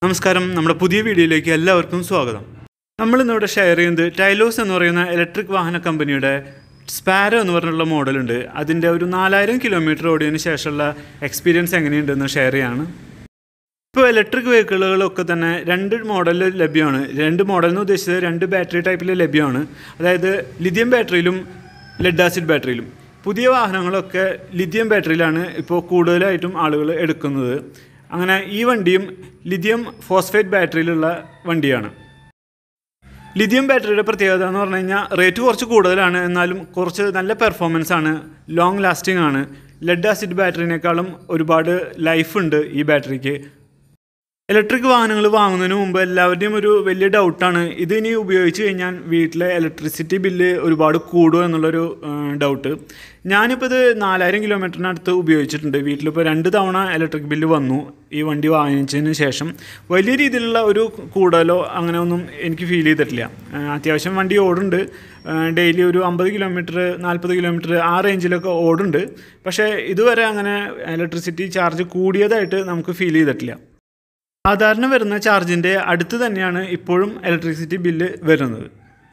നമസ്കാരം നമ്മുടെ പുതിയ വീഡിയോയിലേക്ക് എല്ലാവർക്കും സ്വാഗതം നമ്മൾ ഇന്നിവിടെ ഷെയർ ചെയ്യുന്നത് ടൈലോസ് എന്ന് പറയുന്ന ഇലക്ട്രിക് വാഹന കമ്പനിയുടെ സ്പാരോ എന്ന് പറഞ്ഞുള്ള മോഡലുണ്ട് അതിൻ്റെ ഒരു നാലായിരം കിലോമീറ്റർ ഓടിയതിന് ശേഷമുള്ള എക്സ്പീരിയൻസ് എങ്ങനെയുണ്ടെന്ന് ഷെയർ ചെയ്യാണ് ഇപ്പോൾ ഇലക്ട്രിക് വെഹിക്കിളുകളൊക്കെ തന്നെ രണ്ട് മോഡലിൽ ലഭ്യമാണ് രണ്ട് മോഡൽ എന്ന് ഉദ്ദേശിച്ചത് രണ്ട് ബാറ്ററി ടൈപ്പിൽ ലഭ്യമാണ് അതായത് ലിഥിയം ബാറ്ററിയിലും ലെഡ് ആസിഡ് ബാറ്ററിയിലും പുതിയ വാഹനങ്ങളൊക്കെ ലിഥിയം ബാറ്ററിയിലാണ് ഇപ്പോൾ കൂടുതലായിട്ടും ആളുകൾ എടുക്കുന്നത് അങ്ങനെ ഈ വണ്ടിയും ലിഥിയം ഫോസ്ഫേറ്റ് ബാറ്ററിയിലുള്ള വണ്ടിയാണ് ലിഥിയം ബാറ്ററിയുടെ പ്രത്യേകത എന്ന് പറഞ്ഞു കഴിഞ്ഞാൽ റേറ്റ് കുറച്ച് കൂടുതലാണ് എന്നാലും കുറച്ച് നല്ല പെർഫോമൻസ് ആണ് ലോങ് ലാസ്റ്റിംഗ് ആണ് ലെഡ് ആസിഡ് ബാറ്ററിനേക്കാളും ഒരുപാട് ലൈഫ് ഉണ്ട് ഈ ബാറ്ററിക്ക് ഇലക്ട്രിക് വാഹനങ്ങൾ വാങ്ങുന്നതിന് മുമ്പ് എല്ലാവരുടെയും ഒരു വലിയ ഡൗട്ടാണ് ഇത് ഇനി ഉപയോഗിച്ച് കഴിഞ്ഞാൽ വീട്ടിലെ ഇലക്ട്രിസിറ്റി ബില്ല് ഒരുപാട് കൂടുമോ എന്നുള്ളൊരു ഡൗട്ട് ഞാനിപ്പോൾ ഇത് നാലായിരം കിലോമീറ്ററിനടുത്ത് ഉപയോഗിച്ചിട്ടുണ്ട് വീട്ടിലിപ്പോൾ രണ്ട് തവണ ഇലക്ട്രിക് ബില്ല് വന്നു ഈ വണ്ടി വാങ്ങിച്ചതിന് ശേഷം വലിയ രീതിയിലുള്ള ഒരു കൂടലോ അങ്ങനെ ഒന്നും എനിക്ക് ഫീൽ ചെയ്തിട്ടില്ല ആ, അത്യാവശ്യം വണ്ടി ഓടുന്നുണ്ട് ഡെയിലി ഒരു അമ്പത് കിലോമീറ്റർ നാൽപ്പത് കിലോമീറ്റർ ആ റേഞ്ചിലൊക്കെ ഓടുന്നുണ്ട് പക്ഷേ ഇതുവരെ അങ്ങനെ ഇലക്ട്രിസിറ്റി ചാർജ് കൂടിയതായിട്ട് നമുക്ക് ഫീൽ ചെയ്തിട്ടില്ല സാധാരണ വരുന്ന ചാർജിൻ്റെ അടുത്ത് തന്നെയാണ് ഇപ്പോഴും ഇലക്ട്രിസിറ്റി ബില്ല് വരുന്നത്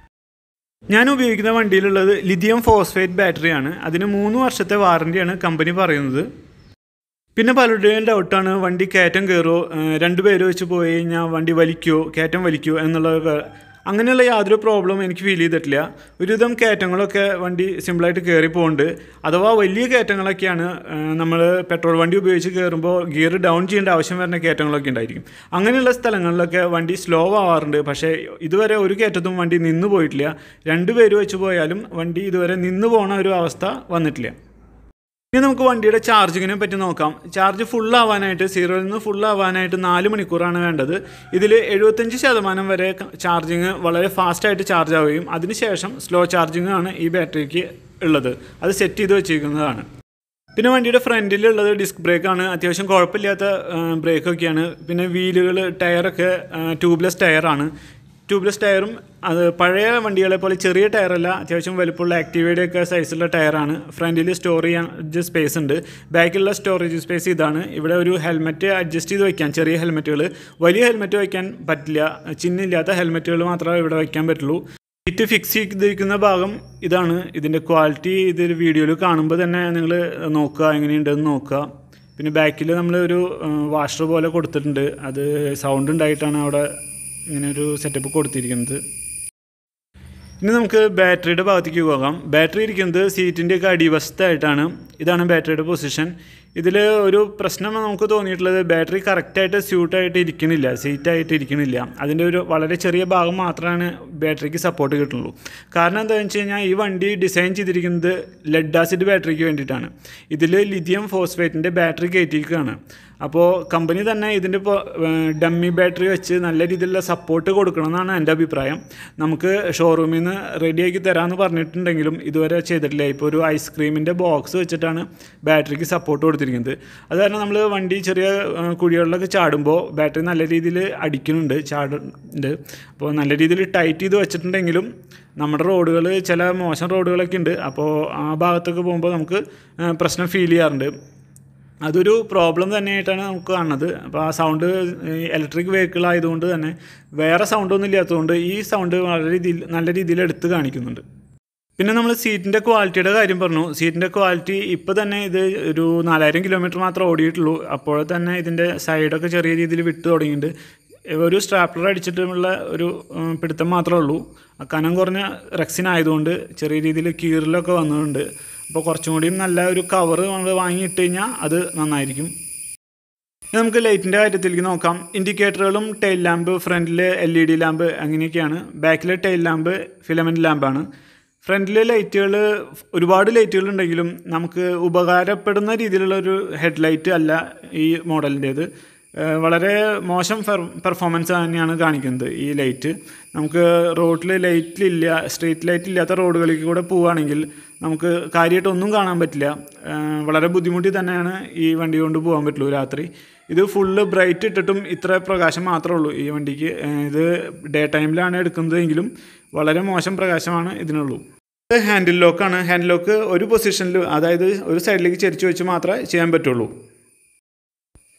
ഞാൻ ഉപയോഗിക്കുന്ന വണ്ടിയിലുള്ളത് ലിഥിയം ഫോസ്ഫേറ്റ് ബാറ്ററിയാണ് അതിന് മൂന്ന് വർഷത്തെ വാറണ്ടിയാണ് കമ്പനി പറയുന്നത് പിന്നെ പലരുടെയും ഡൗട്ടാണ് വണ്ടി കയറ്റം കയറുമോ രണ്ട് പേര് വെച്ച് പോയി കഴിഞ്ഞാൽ വണ്ടി വലിക്കുമോ കയറ്റം വലിക്കുമോ എന്നുള്ളതൊക്കെ അങ്ങനെയുള്ള യാതൊരു പ്രോബ്ലം എനിക്ക് ഫീൽ ചെയ്തിട്ടില്ല ഒരുവിധം കയറ്റങ്ങളൊക്കെ വണ്ടി സിമ്പിളായിട്ട് കയറി പോകുന്നുണ്ട് അഥവാ വലിയ കയറ്റങ്ങളൊക്കെയാണ് നമ്മൾ പെട്രോൾ വണ്ടി ഉപയോഗിച്ച് കയറുമ്പോൾ ഗിയർ ഡൗൺ ചെയ്യേണ്ട ആവശ്യം വരുന്ന കയറ്റങ്ങളൊക്കെ ഉണ്ടായിരിക്കും അങ്ങനെയുള്ള സ്ഥലങ്ങളിലൊക്കെ വണ്ടി സ്ലോ ആവാറുണ്ട് പക്ഷേ ഇതുവരെ ഒരു കയറ്റത്തും വണ്ടി നിന്ന് പോയിട്ടില്ല രണ്ട് പേര് വെച്ച് പോയാലും വണ്ടി ഇതുവരെ നിന്ന് പോണ ഒരു അവസ്ഥ വന്നിട്ടില്ല ഇനി നമുക്ക് വണ്ടിയുടെ ചാർജിങ്ങിനെ പറ്റി നോക്കാം ചാർജ് ഫുൾ ആവാനായിട്ട് സീറോയിൽ നിന്ന് ഫുൾ ആവാനായിട്ട് നാല് മണിക്കൂറാണ് വേണ്ടത് ഇതിൽ എഴുപത്തഞ്ച് ശതമാനം വരെ ചാർജിങ് വളരെ ഫാസ്റ്റായിട്ട് ചാർജ് ആവുകയും അതിനുശേഷം സ്ലോ ചാർജിങ് ആണ് ഈ ബാറ്ററിക്ക് ഉള്ളത് അത് സെറ്റ് ചെയ്ത് വെച്ചിരിക്കുന്നതാണ് പിന്നെ വണ്ടിയുടെ ഫ്രണ്ടിലുള്ളത് ഡിസ്ക് ബ്രേക്കാണ് അത്യാവശ്യം കുഴപ്പമില്ലാത്ത ബ്രേക്കൊക്കെയാണ് പിന്നെ വീലുകൾ ടയറൊക്കെ ട്യൂബ്ലെസ് ടയറാണ് ട്യൂബ്ലെസ് ടയറും അത് പഴയ വണ്ടികളെ പോലെ ചെറിയ ടയറല്ല അത്യാവശ്യം വലുപ്പമുള്ള ആക്റ്റീവയുടെ ഒക്കെ സൈസുള്ള ടയറാണ് ഫ്രണ്ടിൽ സ്റ്റോർ ചെയ്യാൻ സ്പേസ് ഉണ്ട് ബാക്കിലുള്ള സ്റ്റോറേജ് സ്പേസ് ഇതാണ് ഇവിടെ ഒരു ഹെൽമെറ്റ് അഡ്ജസ്റ്റ് ചെയ്ത് വയ്ക്കാൻ ചെറിയ ഹെൽമെറ്റുകൾ വലിയ ഹെൽമെറ്റ് വയ്ക്കാൻ പറ്റില്ല ചിഹ്നമില്ലാത്ത ഹെൽമെറ്റുകൾ മാത്രമേ ഇവിടെ വയ്ക്കാൻ പറ്റുള്ളൂ സീറ്റ് ഫിക്സ് ചെയ്തിരിക്കുന്ന ഭാഗം ഇതാണ് ഇതിൻ്റെ ക്വാളിറ്റി ഇതിൽ വീഡിയോയിൽ കാണുമ്പോൾ തന്നെ നിങ്ങൾ നോക്കുക എങ്ങനെയുണ്ടെന്ന് നോക്കുക പിന്നെ ബാക്കിൽ നമ്മൾ ഒരു വാഷർ പോലെ കൊടുത്തിട്ടുണ്ട് അത് സൗണ്ട് ഉണ്ടായിട്ടാണ് അവിടെ ഇങ്ങനെ ഒരു സെറ്റപ്പ് കൊടുത്തിരിക്കുന്നത് ഇനി നമുക്ക് ബാറ്ററിയുടെ ഭാഗത്തേക്ക് പോകാം ബാറ്ററി ഇരിക്കുന്നത് സീറ്റിൻ്റെ ഒക്കെ അടിവശത്തായിട്ടാണ് ഇതാണ് ബാറ്ററിയുടെ പൊസിഷൻ ഇതിൽ ഒരു പ്രശ്നം നമുക്ക് തോന്നിയിട്ടുള്ളത് ബാറ്ററി കറക്റ്റായിട്ട് സ്യൂട്ടായിട്ട് ഇരിക്കണില്ല സീറ്റായിട്ട് ഇരിക്കണില്ല അതിൻ്റെ ഒരു വളരെ ചെറിയ ഭാഗം മാത്രമാണ് ബാറ്ററിക്ക് സപ്പോർട്ട് കിട്ടുള്ളൂ കാരണം എന്താണെന്ന് വെച്ച് കഴിഞ്ഞാൽ ഈ വണ്ടി ഡിസൈൻ ചെയ്തിരിക്കുന്നത് ലെഡ് ആസിഡ് ബാറ്ററിക്ക് വേണ്ടിയിട്ടാണ് ഇതിൽ ലിഥിയം ഫോസ്ഫേറ്റിൻ്റെ ബാറ്ററി കയറ്റിയിരിക്കുകയാണ് അപ്പോൾ കമ്പനി തന്നെ ഇതിൻ്റെ ഇപ്പോൾ ഡമ്മി ബാറ്ററി വെച്ച് നല്ല രീതിയിലുള്ള സപ്പോർട്ട് കൊടുക്കണമെന്നാണ് എൻ്റെ അഭിപ്രായം നമുക്ക് ഷോറൂമിൽ നിന്ന് റെഡിയാക്കി തരാമെന്ന് പറഞ്ഞിട്ടുണ്ടെങ്കിലും ഇതുവരെ ചെയ്തിട്ടില്ല ഇപ്പോൾ ഒരു ഐസ്ക്രീമിൻ്റെ ബോക്സ് വെച്ചിട്ടാണ് ബാറ്ററിക്ക് സപ്പോർട്ട് കൊടുത്തിരിക്കുന്നത് അത് കാരണം നമ്മൾ വണ്ടി ചെറിയ ആ, കുഴികളിലൊക്കെ ചാടുമ്പോൾ ബാറ്ററി നല്ല രീതിയിൽ അടിക്കുന്നുണ്ട് ചാടുന്നുണ്ട് അപ്പോൾ നല്ല രീതിയിൽ ടൈറ്റ് ചെയ്ത് വെച്ചിട്ടുണ്ടെങ്കിലും നമ്മുടെ റോഡുകൾ ചില മോശം റോഡുകളൊക്കെ ഉണ്ട് അപ്പോൾ ആ ഭാഗത്തൊക്കെ പോകുമ്പോൾ നമുക്ക് ആ, പ്രശ്നം ഫീൽ ചെയ്യാറുണ്ട് അതൊരു പ്രോബ്ലം തന്നെയായിട്ടാണ് നമുക്ക് കാണുന്നത് അപ്പോൾ ആ സൗണ്ട് ഇലക്ട്രിക് വെഹിക്കിൾ ആയതുകൊണ്ട് തന്നെ വേറെ സൗണ്ടൊന്നും ഇല്ലാത്തതുകൊണ്ട് ഈ സൗണ്ട് വളരെ രീതിയിൽ നല്ല രീതിയിൽ എടുത്ത് കാണിക്കുന്നുണ്ട് പിന്നെ നമ്മൾ സീറ്റിൻ്റെ ക്വാളിറ്റിയുടെ കാര്യം പറഞ്ഞു സീറ്റിൻ്റെ ക്വാളിറ്റി ഇപ്പോൾ തന്നെ ഇത് ഒരു നാലായിരം കിലോമീറ്റർ മാത്രമേ ഓടിയിട്ടുള്ളൂ അപ്പോൾ തന്നെ ഇതിൻ്റെ സൈഡൊക്കെ ചെറിയ രീതിയിൽ വിട്ട് തുടങ്ങിയിട്ടുണ്ട് ഒരു സ്ട്രാപ്ലർ അടിച്ചിട്ടുള്ള ഒരു ഉം, പിടുത്തം മാത്രമേ ഉള്ളൂ ആ കനം കുറഞ്ഞ റെക്സിൻ ആയതുകൊണ്ട് ചെറിയ രീതിയിൽ കീറിലൊക്കെ വന്നിട്ടുണ്ട് അപ്പോൾ കുറച്ചും കൂടിയും നല്ല ഒരു കവർ നമ്മൾ വാങ്ങിയിട്ട് കഴിഞ്ഞാൽ അത് നന്നായിരിക്കും ഇനി നമുക്ക് ലൈറ്റിൻ്റെ കാര്യത്തിലേക്ക് നോക്കാം ഇൻഡിക്കേറ്ററുകളും ടെയിൽ ലാമ്പ് ഫ്രണ്ടിൽ എൽ ഇ ഡി ലാമ്പ് അങ്ങനെയൊക്കെയാണ് ബാക്കിലെ ടെയിൽ ലാമ്പ് ഫിലമെൻറ്റ് ലാമ്പാണ് ഫ്രണ്ടിലെ ലൈറ്റുകൾ ഒരുപാട് ലൈറ്റുകൾ ഉണ്ടെങ്കിലും നമുക്ക് ഉപകാരപ്പെടുന്ന രീതിയിലുള്ള ഒരു ഹെഡ്ലൈറ്റ് അല്ല ഈ മോഡലിൻ്റേത് ഏഹ് വളരെ മോശം പെർഫോമൻസ് തന്നെയാണ് കാണിക്കുന്നത് ഈ ലൈറ്റ് നമുക്ക് റോഡിൽ ലൈറ്റിലില്ല സ്ട്രീറ്റ് ലൈറ്റ് ഇല്ലാത്ത റോഡുകളിൽ കൂടെ പോവുകയാണെങ്കിൽ നമുക്ക് കാര്യമായിട്ട് ഒന്നും കാണാൻ പറ്റില്ല ഏഹ് വളരെ ബുദ്ധിമുട്ടി തന്നെയാണ് ഈ വണ്ടി കൊണ്ട് പോകാൻ പറ്റുള്ളൂ രാത്രി ഇത് ഫുള്ള് ബ്രൈറ്റ് ഇട്ടിട്ടും ഇത്ര പ്രകാശം മാത്രമേ ഉള്ളൂ ഈ വണ്ടിക്ക് ഏഹ് ഇത് ഡേ ടൈമിലാണ് എടുക്കുന്നതെങ്കിലും വളരെ മോശം പ്രകാശമാണ് ഇതിനുള്ളൂ ഇത് ഹാൻഡിൽ ലോക്കാണ് ഹാൻഡിൽ ലോക്ക് ഒരു പൊസിഷനിൽ അതായത് ഒരു സൈഡിലേക്ക് ചെരിച്ച് വെച്ച് മാത്രമേ ചെയ്യാൻ പറ്റുള്ളൂ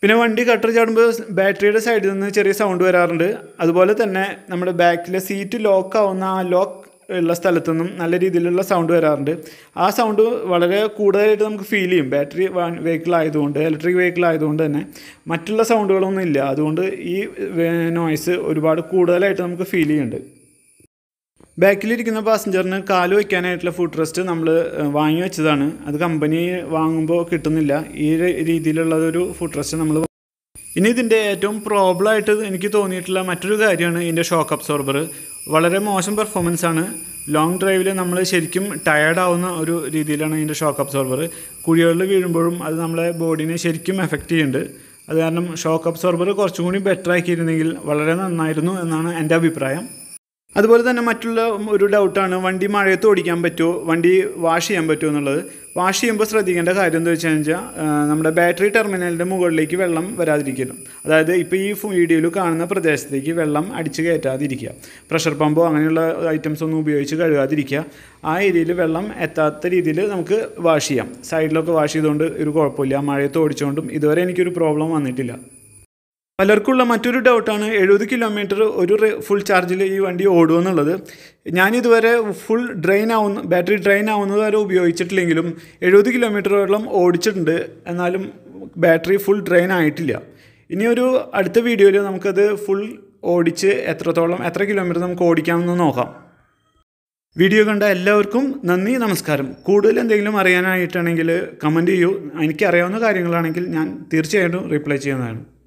പിന്നെ വണ്ടി കട്ടർ ചാടുമ്പോൾ ബാറ്ററിയുടെ സൈഡിൽ നിന്ന് ചെറിയ സൗണ്ട് വരാറുണ്ട് അതുപോലെ തന്നെ നമ്മുടെ ബാക്കിലെ സീറ്റ് ലോക്ക് ആവുന്ന ആ ലോക്ക് ഉള്ള സ്ഥലത്തു നിന്നും നല്ല രീതിയിലുള്ള സൗണ്ട് വരാറുണ്ട് ആ സൗണ്ട് വളരെ കൂടുതലായിട്ട് നമുക്ക് ഫീൽ ചെയ്യും ബാറ്ററി വെഹിക്കിൾ ആയതുകൊണ്ട് ഇലക്ട്രിക് വെഹിക്കിൾ ആയതുകൊണ്ട് തന്നെ മറ്റുള്ള സൗണ്ടുകളൊന്നും ഇല്ല അതുകൊണ്ട് ഈ നോയ്സ് ഒരുപാട് കൂടുതലായിട്ട് നമുക്ക് ഫീൽ ചെയ്യുന്നുണ്ട് ബാക്കിലിരിക്കുന്ന പാസഞ്ചറിന് കാല് വയ്ക്കാനായിട്ടുള്ള ഫുഡ് റെസ്റ്റ് നമ്മൾ വാങ്ങി വെച്ചതാണ് അത് കമ്പനി വാങ്ങുമ്പോൾ കിട്ടുന്നില്ല ഈ രീതിയിലുള്ളതൊരു ഫുഡ് റെസ്റ്റ് നമ്മൾ ഇനി ഇതിൻ്റെ ഏറ്റവും പ്രോബ്ലം ആയിട്ട് എനിക്ക് തോന്നിയിട്ടുള്ള മറ്റൊരു കാര്യമാണ് ഇതിൻ്റെ ഷോക്ക് അബ്സോർബർ വളരെ മോശം പെർഫോമൻസ് ആണ് ലോങ് ഡ്രൈവിൽ നമ്മൾ ശരിക്കും ടയേർഡ് ആവുന്ന ഒരു രീതിയിലാണ് ഇതിൻ്റെ ഷോക്ക് അബ്സോർബർ കുഴികളിൽ വീഴുമ്പോഴും അത് നമ്മളെ ബോഡീനെ ശരിക്കും എഫക്റ്റ് ചെയ്യുന്നുണ്ട് അത് കാരണം ഷോക്ക് അബ്സോർബർ കുറച്ചും കൂടി ബെറ്റർ ആക്കിയിരുന്നെങ്കിൽ വളരെ നന്നായിരുന്നു എന്നാണ് എൻ്റെ അഭിപ്രായം അതുപോലെ തന്നെ മറ്റുള്ള ഒരു ഡൗട്ടാണ് വണ്ടി മഴയത്ത് ഓടിക്കാൻ പറ്റുമോ വണ്ടി വാഷ് ചെയ്യാൻ പറ്റുമോ എന്നുള്ളത് വാഷ് ചെയ്യുമ്പോൾ ശ്രദ്ധിക്കേണ്ട കാര്യം എന്താ വെച്ച് കഴിഞ്ഞാൽ നമ്മുടെ ബാറ്ററി ടെർമിനലിൻ്റെ മുകളിലേക്ക് വെള്ളം വരാതിരിക്കണം അതായത് ഇപ്പോൾ ഈ വീഡിയോയിൽ കാണുന്ന പ്രദേശത്തേക്ക് വെള്ളം അടിച്ച് കയറ്റാതിരിക്കുക പ്രഷർ പമ്പോ അങ്ങനെയുള്ള ഐറ്റംസ് ഒന്നും ഉപയോഗിച്ച് കഴുകാതിരിക്കുക ആ ഏരിയയിൽ വെള്ളം എത്താത്ത രീതിയിൽ നമുക്ക് വാഷ് ചെയ്യാം സൈഡിലൊക്കെ വാഷ് ചെയ്തുകൊണ്ട് ഒരു കുഴപ്പമില്ല മഴയത്ത് ഓടിച്ചുകൊണ്ടും ഇതുവരെ എനിക്കൊരു പ്രോബ്ലം വന്നിട്ടില്ല പലർക്കുള്ള മറ്റൊരു ഡൗട്ടാണ് എഴുപത് കിലോമീറ്റർ ഒരു ഫുൾ ചാർജിൽ ഈ വണ്ടി ഓടുമെന്നുള്ളത് ഞാനിതുവരെ ഫുൾ ഡ്രെയിൻ ആവുന്ന ബാറ്ററി ഡ്രെയിൻ ആവുന്നത് വരെ ഉപയോഗിച്ചിട്ടില്ലെങ്കിലും എഴുപത് കിലോമീറ്ററോളം ഓടിച്ചിട്ടുണ്ട് എന്നാലും ബാറ്ററി ഫുൾ ഡ്രെയിൻ ആയിട്ടില്ല ഇനി ഒരു അടുത്ത വീഡിയോയിൽ നമുക്കത് ഫുൾ ഓടിച്ച് എത്രത്തോളം എത്ര കിലോമീറ്റർ നമുക്ക് ഓടിക്കാമെന്ന് നോക്കാം വീഡിയോ കണ്ട എല്ലാവർക്കും നന്ദി നമസ്കാരം കൂടുതൽ എന്തെങ്കിലും അറിയാനായിട്ടാണെങ്കിൽ കമൻറ്റ് ചെയ്യൂ എനിക്കറിയാവുന്ന കാര്യങ്ങളാണെങ്കിൽ ഞാൻ തീർച്ചയായിട്ടും റിപ്ലൈ ചെയ്യുന്നതാണ്